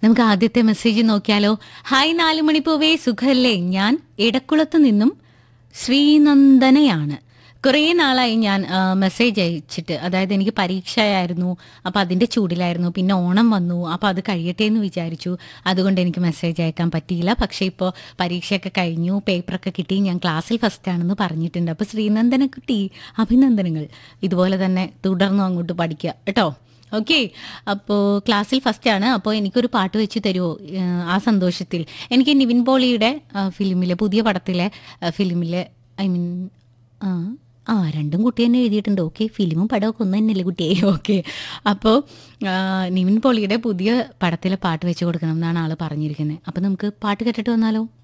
നമുക്ക് ആദ്യത്തെ മെസ്സേജ് നോക്കിയാലോ ഹായ് നാല് മണിപ്പൂവേ സുഖല്ലേ ഞാൻ ഇടക്കുളത്ത് നിന്നും ശ്രീനന്ദനയാണ് കുറേ നാളായി ഞാൻ ആ, മെസ്സേജ് അയച്ചിട്ട് അതായത് എനിക്ക് പരീക്ഷയായിരുന്നു അപ്പോൾ അതിൻ്റെ ചൂടിലായിരുന്നു പിന്നെ ഓണം വന്നു അപ്പോൾ അത് കഴിയട്ടെ എന്ന് വിചാരിച്ചു അതുകൊണ്ട് എനിക്ക് മെസ്സേജ് അയക്കാൻ പറ്റിയില്ല പക്ഷേ ഇപ്പോൾ പരീക്ഷയൊക്കെ കഴിഞ്ഞു പേപ്പറൊക്കെ കിട്ടി ഞാൻ ക്ലാസ്സിൽ ഫസ്റ്റ് ആണെന്ന് പറഞ്ഞിട്ടുണ്ട് അപ്പോൾ ശ്രീനന്ദന കുട്ടി അഭിനന്ദനങ്ങൾ ഇതുപോലെ തന്നെ തുടർന്നും അങ്ങോട്ട് പഠിക്കുക കേട്ടോ ഓക്കെ അപ്പോൾ ക്ലാസ്സിൽ ഫസ്റ്റ് ആണ് അപ്പോൾ എനിക്കൊരു പാട്ട് വെച്ച് തരുമോ ഏഹ് ആ സന്തോഷത്തിൽ എനിക്ക് നിവിൻ പോളിയുടെ ആ, ഫിലിമിലെ പുതിയ പടത്തിലെ ആ, ഫിലിമിലെ ഐ മീൻ ആ ആ രണ്ടും കുട്ടി തന്നെ എഴുതിയിട്ടുണ്ട് ഓക്കെ ഫിലിമും പടമൊക്കെ ഒന്ന് തന്നെയല്ലേ കുട്ടിയെ ഓക്കെ അപ്പോൾ ആ, നിവിൻ പോളിയുടെ പുതിയ പടത്തിലെ പാട്ട് വെച്ച് കൊടുക്കണം എന്നാണ് ആൾ പറഞ്ഞിരിക്കുന്നത് അപ്പോൾ നമുക്ക് പാട്ട് കേട്ടിട്ട് വന്നാലോ